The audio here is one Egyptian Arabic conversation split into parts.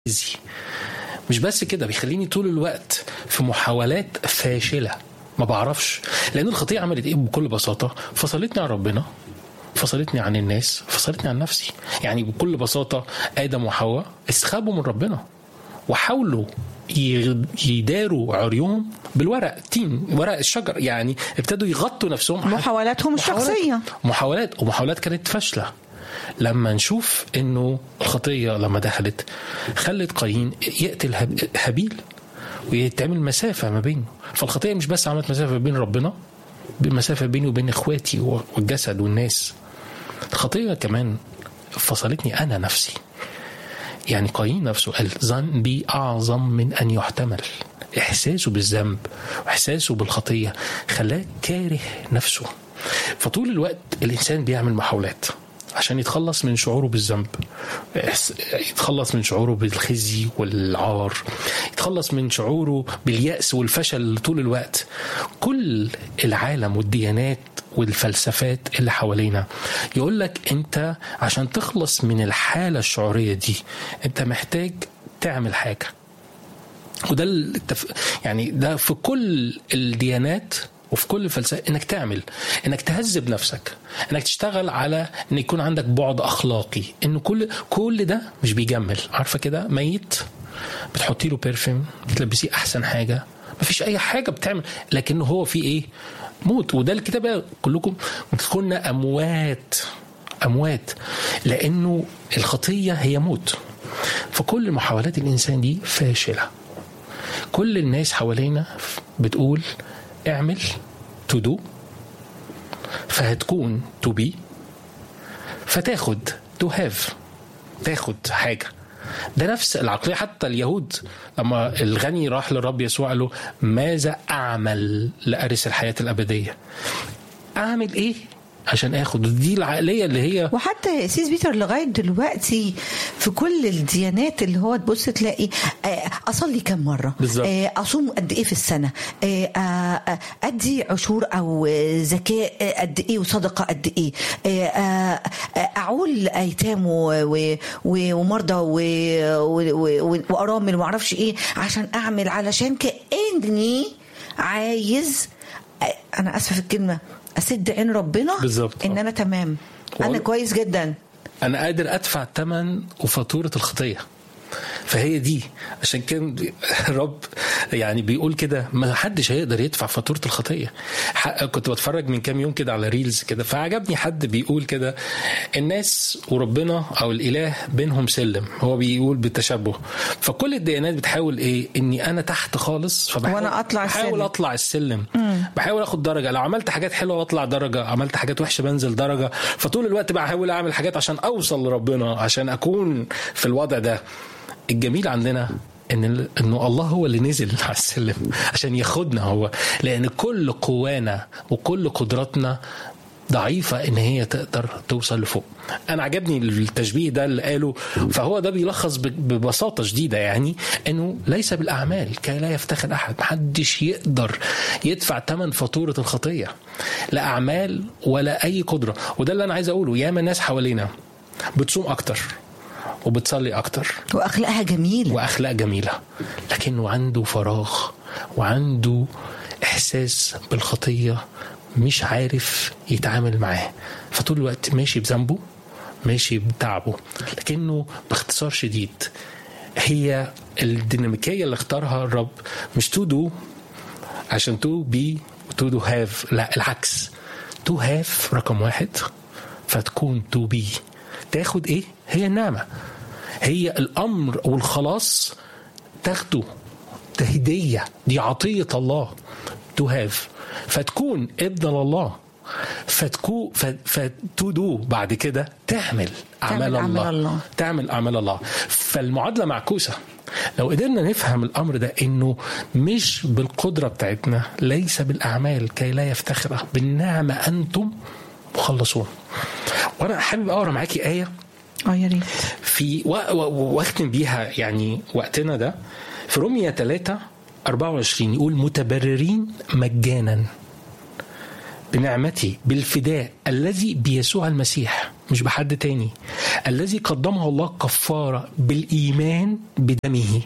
زي مش بس كده بيخليني طول الوقت في محاولات فاشله ما بعرفش لان الخطيه عملت ايه بكل بساطه فصلتني عن ربنا فصلتني عن الناس فصلتني عن نفسي يعني بكل بساطه ادم وحواء استخبوا من ربنا وحاولوا يغ- يداروا عريهم بالورق تين ورق الشجر يعني ابتدوا يغطوا نفسهم محاولاتهم الشخصية. محاولات ومحاولات كانت فاشله لما نشوف انه الخطيه لما دخلت خلت قايين يقتل هاب- هابيل ويتعمل مسافه ما بينه فالخطيه مش بس عملت مسافه بين ربنا مسافه بيني وبين اخواتي والجسد والناس الخطيه كمان فصلتني انا نفسي يعني قايين نفسه قال ذنبي اعظم من ان يحتمل احساسه بالذنب واحساسه بالخطيه خلاه كاره نفسه فطول الوقت الانسان بيعمل محاولات عشان يتخلص من شعوره بالذنب يحس- يتخلص من شعوره بالخزي والعار يتخلص من شعوره باليأس والفشل طول الوقت كل العالم والديانات والفلسفات اللي حوالينا يقول لك انت عشان تخلص من الحالة الشعورية دي انت محتاج تعمل حاجة وده التف... يعني ده في كل الديانات وفي كل الفلسفه انك تعمل انك تهذب نفسك انك تشتغل على ان يكون عندك بعد اخلاقي ان كل كل ده مش بيجمل عارفه كده ميت بتحطي له بيرفيوم بتلبسيه احسن حاجه مفيش اي حاجه بتعمل لكنه هو في ايه موت وده الكتاب بقى كلكم كنا اموات اموات لانه الخطيه هي موت فكل محاولات الانسان دي فاشله كل الناس حوالينا بتقول اعمل تو دو فهتكون تو بي فتاخد تو هاف تاخد حاجه ده نفس العقليه حتى اليهود لما الغني راح للرب يسوع قال له ماذا اعمل لارث الحياه الابديه اعمل ايه عشان اخد دي العقليه اللي هي وحتى سيس بيتر لغايه دلوقتي في كل الديانات اللي هو تبص تلاقي آه، اصلي كم مره بالظبط. آه، اصوم قد ايه في السنه آه، آه، آه، ادي عشور او آه، زكاه آه، قد ايه وصدقه قد ايه آه، آه، آه، اعول ايتام و- و- و- ومرضى و- و- و- وارامل وما اعرفش ايه عشان اعمل علشان كاني عايز آه، انا اسفه في الكلمه اسد عين ربنا بالظبط. ان انا تمام انا والله- كويس جدا انا قادر ادفع ثمن وفاتوره الخطيه فهي دي عشان كده الرب يعني بيقول كده ما حدش هيقدر يدفع فاتوره الخطيه ح- كنت بتفرج من كام يوم كده على ريلز كده فعجبني حد بيقول كده الناس وربنا او الاله بينهم سلم هو بيقول بالتشبه فكل الديانات بتحاول ايه اني انا تحت خالص فبحاول وأنا أطلع بحاول السلم. اطلع السلم بحاول اخد درجه لو عملت حاجات حلوه بطلع درجه عملت حاجات وحشه بنزل درجه فطول الوقت بحاول اعمل حاجات عشان اوصل لربنا عشان اكون في الوضع ده الجميل عندنا ان انه الله هو اللي نزل على السلم عشان ياخدنا هو لان كل قوانا وكل قدراتنا ضعيفة إن هي تقدر توصل لفوق أنا عجبني التشبيه ده اللي قاله فهو ده بيلخص ب- ببساطة شديدة يعني إنه ليس بالأعمال كي لا يفتخر أحد محدش يقدر يدفع ثمن فاتورة الخطية لا أعمال ولا أي قدرة وده اللي أنا عايز أقوله ياما ناس حوالينا بتصوم أكتر وبتصلي أكتر واخلاقها جميله واخلاق جميله لكنه عنده فراغ وعنده احساس بالخطيه مش عارف يتعامل معاه فطول الوقت ماشي بذنبه ماشي بتعبه لكنه باختصار شديد هي الديناميكيه اللي اختارها الرب مش تو دو عشان تو بي تو دو هاف لا العكس تو هاف رقم واحد فتكون تو بي تاخد ايه هي النعمه هي الامر والخلاص تاخده ده هديه دي عطيه الله تو هاف فتكون ابن الله فتكون فتدو بعد كده تعمل اعمال تعمل أعمال الله. الله. تعمل اعمال الله فالمعادله معكوسه لو قدرنا نفهم الامر ده انه مش بالقدره بتاعتنا ليس بالاعمال كي لا يفتخر بالنعمه انتم مخلصون وانا حابب اقرا معاكي ايه اه يا ريت في و- و- واختم بيها يعني وقتنا ده في رومية 3 24 يقول متبررين مجانا بنعمتي بالفداء الذي بيسوع المسيح مش بحد تاني الذي قدمه الله كفارة بالإيمان بدمه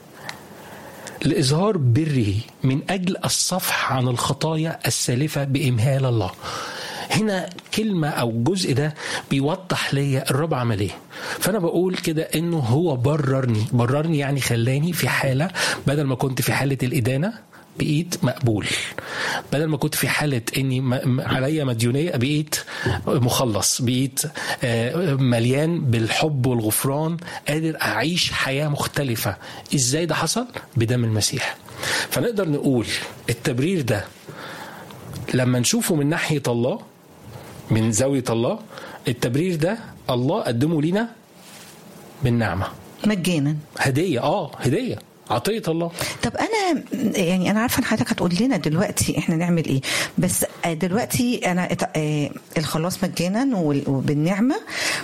لإظهار بره من أجل الصفح عن الخطايا السالفة بإمهال الله هنا كلمة أو الجزء ده بيوضح ليا الرب عمل إيه فأنا بقول كده إنه هو بررني بررني يعني خلاني في حالة بدل ما كنت في حالة الإدانة بقيت مقبول بدل ما كنت في حالة اني م- م- عليا مديونية بقيت مخلص بقيت آه، مليان بالحب والغفران قادر اعيش حياة مختلفة ازاي ده حصل بدم المسيح فنقدر نقول التبرير ده لما نشوفه من ناحية الله من زاوية الله التبرير ده الله قدمه لنا بالنعمة مجانا هدية اه هدية عطية الله طب انا يعني انا عارفه ان حضرتك هتقول لنا دلوقتي احنا نعمل ايه بس دلوقتي انا ات- آه، الخلاص مجانا وال- وبالنعمه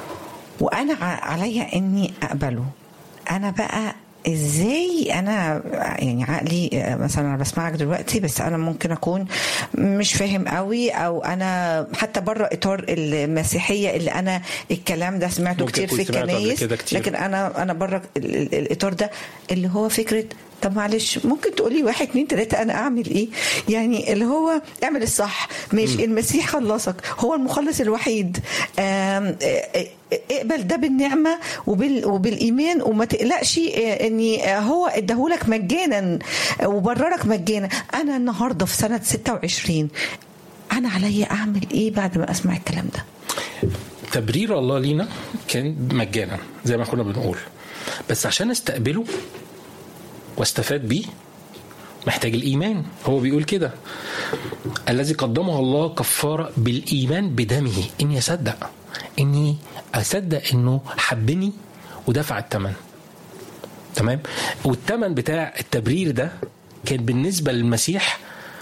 وانا ع- عليا اني اقبله انا بقى ازاي انا يعني عقلي آه، مثلا انا بسمعك دلوقتي بس انا ممكن اكون مش فاهم قوي او انا حتى بره اطار المسيحيه اللي انا الكلام ده سمعته ممكن كتير تكون في سمعته قبل الكنايس كده كتير. لكن انا انا بره ال- ال- الاطار ده اللي هو فكره طب معلش ممكن تقولي واحد اتنين تلاته انا اعمل ايه؟ يعني اللي هو اعمل الصح ماشي المسيح خلصك هو المخلص الوحيد آم، آه، آه، اقبل ده بالنعمه وبال وبالايمان وما تقلقش آه، اني آه، هو اداهولك مجانا آه، وبررك مجانا انا النهارده في سنه 26 انا عليا اعمل ايه بعد ما اسمع الكلام ده؟ تبرير الله لينا كان مجانا زي ما كنا بنقول بس عشان استقبله واستفاد بيه محتاج الايمان هو بيقول كده الذي قدمه الله كفاره بالايمان بدمه اني اصدق اني اصدق انه حبني ودفع الثمن تمام والثمن بتاع التبرير ده كان بالنسبه للمسيح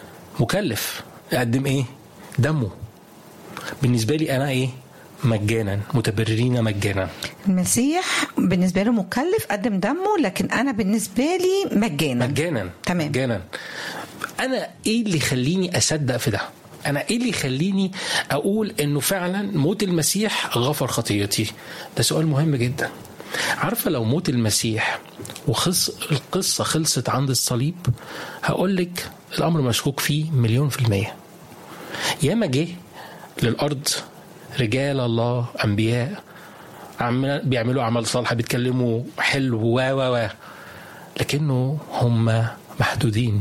مكلف يقدم ايه دمه بالنسبه لي انا ايه مجانا متبررين مجانا المسيح بالنسبه له مكلف قدم دمه لكن انا بالنسبه لي مجانا مجانا تمام. مجانا انا ايه اللي يخليني اصدق في ده انا ايه اللي يخليني اقول انه فعلا موت المسيح غفر خطيتي ده سؤال مهم جدا عارفه لو موت المسيح وخص القصه خلصت عند الصليب هقول لك الامر مشكوك فيه مليون في الميه ياما جه للارض رجال الله انبياء عم بيعملوا اعمال صالحه بيتكلموا حلو و و و لكنه هم محدودين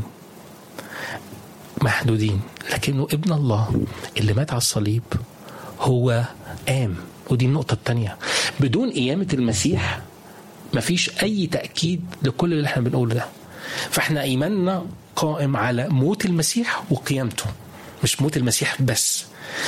محدودين لكنه ابن الله اللي مات على الصليب هو قام ودي النقطة التانية بدون قيامة المسيح مفيش أي تأكيد لكل اللي احنا بنقوله ده فاحنا إيماننا قائم على موت المسيح وقيامته مش موت المسيح بس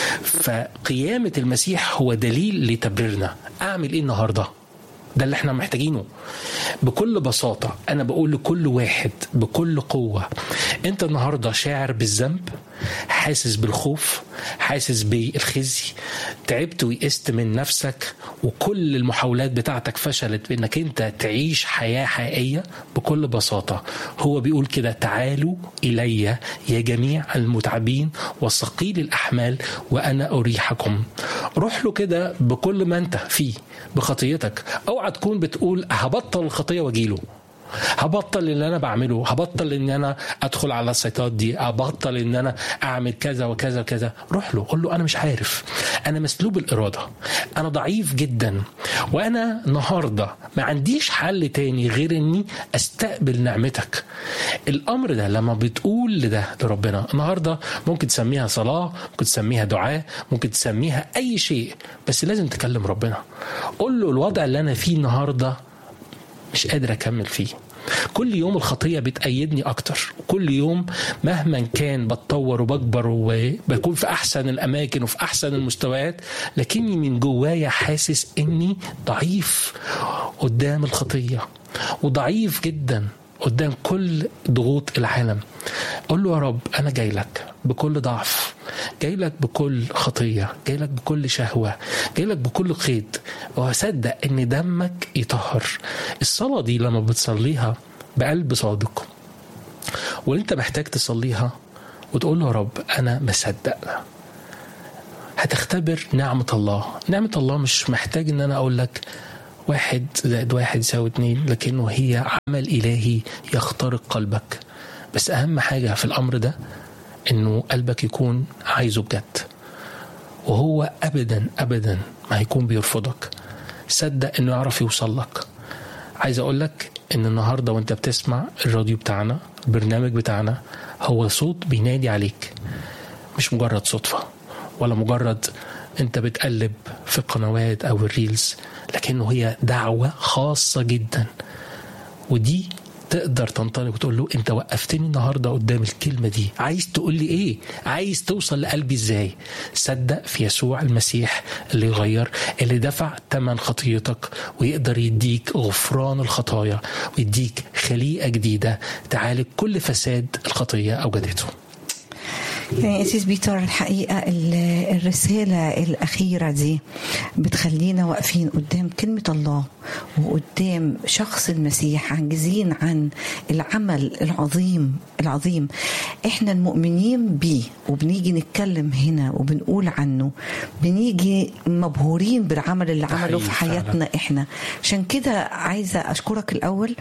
فقيامة المسيح هو دليل لتبريرنا أعمل إيه النهاردة ده اللي احنا محتاجينه بكل بساطة أنا بقول لكل واحد بكل قوة أنت النهاردة شاعر بالذنب حاسس بالخوف حاسس بالخزي تعبت ويئست من نفسك وكل المحاولات بتاعتك فشلت بانك انت تعيش حياة حقيقية بكل بساطة هو بيقول كده تعالوا إلي يا جميع المتعبين وثقيل الأحمال وأنا أريحكم روح له كده بكل ما انت فيه بخطيتك اوعى تكون بتقول هبطل الخطيه واجيله هبطل اللي انا بعمله هبطل ان انا ادخل على السيطات دي هبطل ان انا اعمل كذا وكذا وكذا روح له قول له انا مش عارف انا مسلوب الاراده انا ضعيف جدا وانا النهارده ما عنديش حل تاني غير اني استقبل نعمتك الامر ده لما بتقول لده لربنا النهارده ممكن تسميها صلاه ممكن تسميها دعاء ممكن تسميها اي شيء بس لازم تكلم ربنا قول له الوضع اللي انا فيه النهارده مش قادر اكمل فيه كل يوم الخطية بتأيدني أكتر كل يوم مهما كان بتطور وبكبر وبكون في أحسن الأماكن وفي أحسن المستويات لكني من جوايا حاسس إني ضعيف قدام الخطية وضعيف جدا قدام كل ضغوط العالم قول له يا رب أنا جاي لك بكل ضعف جاي لك بكل خطية جاي لك بكل شهوة جاي لك بكل قيد وهصدق ان دمك يطهر الصلاة دي لما بتصليها بقلب صادق وانت محتاج تصليها وتقول له يا رب انا مصدق هتختبر نعمة الله نعمة الله مش محتاج ان انا اقول لك واحد زائد واحد يساوي اتنين لكنه هي عمل إلهي يخترق قلبك بس أهم حاجة في الأمر ده إنه قلبك يكون عايزه بجد وهو أبدا أبدا ما هيكون بيرفضك صدق إنه يعرف يوصل لك عايز أقول لك إن النهاردة وأنت بتسمع الراديو بتاعنا البرنامج بتاعنا هو صوت بينادي عليك مش مجرد صدفة ولا مجرد انت بتقلب في القنوات او الريلز لكنه هي دعوة خاصة جدا ودي تقدر تنطلق وتقول له انت وقفتني النهارده قدام الكلمه دي عايز تقول لي ايه عايز توصل لقلبي ازاي صدق في يسوع المسيح اللي يغير اللي دفع ثمن خطيتك ويقدر يديك غفران الخطايا ويديك خليقه جديده تعالج كل فساد الخطيه اوجدته يعني أسيس بيتر الحقيقة الرسالة الأخيرة دي بتخلينا واقفين قدام كلمة الله وقدام شخص المسيح عاجزين عن العمل العظيم العظيم احنا المؤمنين بيه وبنيجي نتكلم هنا وبنقول عنه بنيجي مبهورين بالعمل اللي عمله في حياتنا احنا عشان كده عايزة أشكرك الأول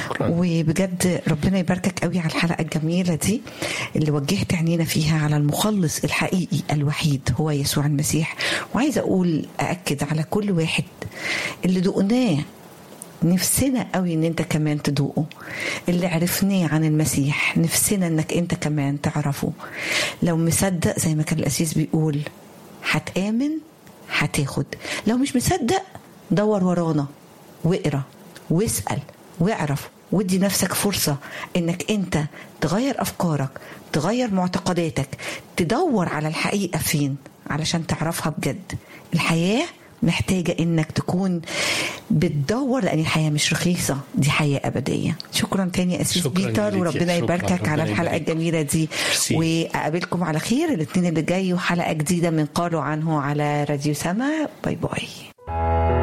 وبجد ربنا يباركك قوي على الحلقة الجميلة دي اللي وجهت عينينا فيها على المخلص الحقيقي الوحيد هو يسوع المسيح وعايزه اقول ااكد على كل واحد اللي دقناه نفسنا قوي ان انت كمان تدوقه اللي عرفناه عن المسيح نفسنا انك انت كمان تعرفه لو مصدق زي ما كان الاسيس بيقول هتامن هتاخد لو مش مصدق دور ورانا واقرا واسال واعرف ودي نفسك فرصة انك انت تغير افكارك تغير معتقداتك تدور على الحقيقة فين علشان تعرفها بجد الحياة محتاجة انك تكون بتدور لان الحياة مش رخيصة دي حياة ابدية شكرا تاني اسيس بيتر وربنا يباركك على الحلقة الجميلة دي واقابلكم على خير الاثنين اللي جاي وحلقة جديدة من قالوا عنه على راديو سما باي باي